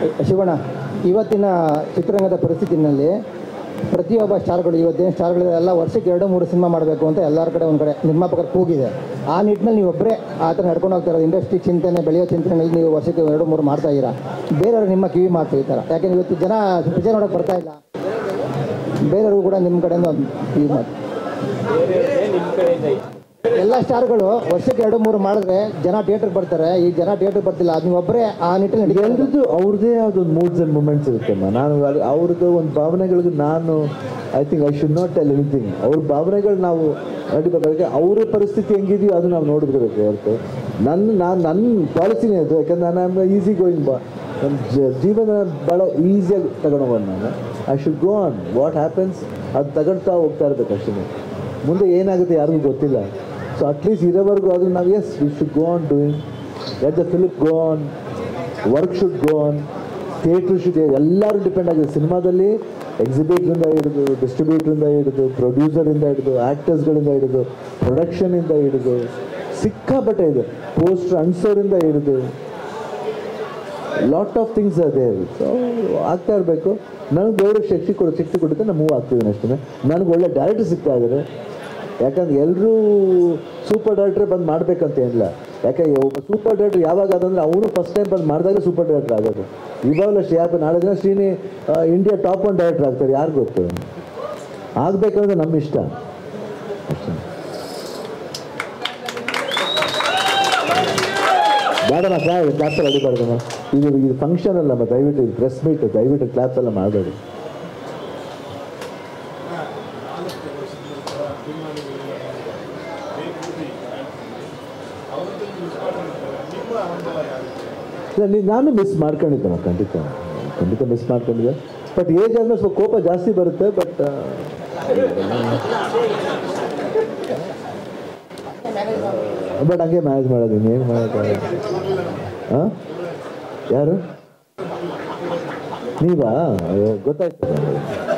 ಶಿವಣ್ಣ ಇವತ್ತಿನ ಚಿತ್ರರಂಗದ ಪರಿಸ್ಥಿತಿನಲ್ಲಿ ಪ್ರತಿಯೊಬ್ಬ ಸ್ಟಾರ್ಗಳು ಇವತ್ತಿನ ಸ್ಟಾರ್ಗಳು ಎಲ್ಲ ವರ್ಷಕ್ಕೆ ಎರಡು ಮೂರು ಸಿನಿಮಾ ಮಾಡಬೇಕು ಅಂತ ಎಲ್ಲರ ಕಡೆ ಒಂದು ಕಡೆ ನಿರ್ಮಾಪಕರ ಕೂಗಿದೆ ಆ ನಿಟ್ಟಿನಲ್ಲಿ ನೀವು ಒಬ್ಬರೇ ಆ ಥರ ನಡ್ಕೊಂಡು ಹೋಗ್ತಾ ಇರೋದು ಇಂಡಸ್ಟ್ರಿ ಚಿಂತನೆ ಬೆಳೆಯೋ ಚಿಂತನೆಯಲ್ಲಿ ನೀವು ವರ್ಷಕ್ಕೆ ಎರಡು ಮೂರು ಮಾಡ್ತಾ ಇದ್ದೀರಾ ಬೇರೆಯವರು ನಿಮ್ಮ ಕಿವಿ ಮಾತು ಈ ಥರ ಯಾಕೆಂದ್ರೆ ಇವತ್ತು ಜನ ಪಿಕ್ಚರ್ ನೋಡೋಕೆ ಬರ್ತಾ ಇಲ್ಲ ಬೇರೆಯವ್ರಿಗೂ ಕೂಡ ನಿಮ್ಮ ಕಡೆಯಿಂದ ಒಂದು ಕಿವಿ ಮಾತು ಎಲ್ಲ ಸ್ಟಾರ್ಗಳು ವರ್ಷಕ್ಕೆ ಎರಡು ಮೂರು ಮಾಡಿದ್ರೆ ಜನ ಥಿಯೇಟ್ರಿಗೆ ಬರ್ತಾರೆ ಈ ಜನ ಥಿಯೇಟ್ರಿಗೆ ಬರ್ತಿಲ್ಲ ಅದು ನೀವು ಒಬ್ಬರೇ ಆ ನಿಟ್ಟಿನಲ್ಲಿ ಎಲ್ರದ್ದು ಅವ್ರದ್ದೇ ಅದೊಂದು ಮೂಡ್ಸ್ ಆ್ಯಂಡ್ ಮೂಮೆಂಟ್ಸ್ ಇರುತ್ತಮ್ಮ ನಾನು ಅದು ಅವ್ರದ್ದು ಒಂದು ಭಾವನೆಗಳಿಗೆ ನಾನು I think I should not tell anything ಅವ್ರ ಭಾವನೆಗಳು ನಾವು ನಡಿಬೇಕಾದ್ರೆ ಅವರ ಪರಿಸ್ಥಿತಿ ಹೆಂಗಿದೆಯೋ ಅದು ನಾವು ನೋಡ್ಬಿಡ್ಬೇಕು ಹೊರತು ನನ್ನ ನಾನು ನನ್ನ ಪಾಲಿಸಿನೇ ಅದು ಯಾಕಂದ್ರೆ ನಾನು ಈಸಿ ಗೋಯಿಂಗ್ ಬಾ ನನ್ನ ಜೀವನ ಭಾಳ ಈಸಿಯಾಗಿ ತಗೊಂಡೋಗೋದು ನಾನು I should go on what happens ಅದು ತಗೊಳ್ತಾ ಹೋಗ್ತಾ ಇರ್ಬೇಕು ಅಷ್ಟೇ ಮುಂದೆ ಏನಾಗುತ್ತೆ ಯಾರಿಗೂ ಗೊತ್ತಿಲ್ಲ ಸೊ ಅಟ್ಲೀಸ್ಟ್ ಇರೋವರೆಗೂ ಅದು ನಾವು yes we should go on doing let the film go on work should go on theatre should ಎಲ್ಲರೂ ಡಿಪೆಂಡ್ ಆಗಿದೆ ಸಿನಿಮಾದಲ್ಲಿ ಎಕ್ಸಿಬಿಟ್ರಿಂದ ಹಿಡಿದು ಡಿಸ್ಟ್ರಿಬ್ಯೂಟ್ರಿಂದ ಹಿಡಿದು ಪ್ರೊಡ್ಯೂಸರಿಂದ ಹಿಡಿದು ಆ್ಯಕ್ಟರ್ಸ್ಗಳಿಂದ ಹಿಡಿದು ಪ್ರೊಡಕ್ಷನಿಂದ ಹಿಡಿದು ಸಿಕ್ಕಾಪಟ್ಟೆ ಇದೆ ಪೋಸ್ಟರ್ ಅನ್ಸೋರಿಂದ ಹಿಡಿದು ಲಾಟ್ ಆಫ್ ಥಿಂಗ್ಸ್ ಅದೇ ಸೊ ಆಗ್ತಾ ಇರಬೇಕು ನನಗೆ ದೇವರು ಶಕ್ತಿ ಕೊಡು ಶಕ್ತಿ ಕೊಡುತ್ತೆ ನಾನು ಮೂವ್ ಆಗ್ತಿದ್ದೀನಿ ಅಷ್ಟೇ ನನಗೆ ಒಳ್ಳೆ ಡೈರೆಕ್ಟರ್ ಸಿಗ್ತಾ ಇದ್ದಾರೆ ಯಾಕಂದ್ರೆ ಎಲ್ಲರೂ ಸೂಪರ್ ಡೈರೆಕ್ಟ್ರೇ ಬಂದು ಮಾಡ್ಬೇಕಂತ ಏನಿಲ್ಲ ಯಾಕೆ ಒಬ್ಬ ಸೂಪರ್ ಡೈರೆಕ್ಟರ್ ಯಾವಾಗ ಅದಂದ್ರೆ ಅವನು ಫಸ್ಟ್ ಟೈಮ್ ಬಂದು ಮಾಡಿದಾಗ ಸೂಪರ್ ಡೈರೆಕ್ಟರ್ ಆಗೋದು ಇವಾಗಲೂ ಅಷ್ಟೇ ಯಾಕೆ ನಾಳೆ ದಿನ Srini India top one director ಆಗ್ತಾರೆ ಯಾರು ಗೊತ್ತು ಆಗಬೇಕಂದ್ರೆ ನಮ್ಮ ಇಷ್ಟ ಅಷ್ಟೇ ಬೇಡಮ್ಮ ಕ್ಲಾ ಕ್ಲಾಸ್ ಎಲ್ಲ ಅಡಿಬಾರ್ದಮ್ಮ ಇದು ಇದು ಫಂಕ್ಷನ್ ಅಲ್ಲಮ್ಮ ದಯವಿಟ್ಟು ಇದು ಪ್ರೆಸ್ ಮೀಟ್ ದಯವಿಟ್ಟು ಕ್ಲಾಸ್ ಎಲ್ಲ ಮಾಡಬೇಡಿ ಇಲ್ಲ, ನೀ- ನಾನು ಮಿಸ್ ಮಾಡ್ಕೊಂಡಿದ್ದಮ್ಮ ಖಂಡಿತ ಖಂಡಿತ ಮಿಸ್ ಮಾಡ್ಕೊಂಡಿದ್ದೆ ಬಟ್ ಏಜ್ ಆದ್ಮೇಲೆ ಸ್ವಲ್ಪ ಕೋಪ ಜಾಸ್ತಿ ಬರುತ್ತೆ ಬಟ್ ಬಟ್ ಹಂಗೆ ಮ್ಯಾನೇಜ್ ಮಾಡೋದು ಇನ್ನೇನು ಮಾಡೋಕ್ಕಾಗಲ್ಲ ಹಾಂ ಯಾರು ನೀವಾ ಅಯ್ಯೋ ಗೊತ್ತಾಯ್ತು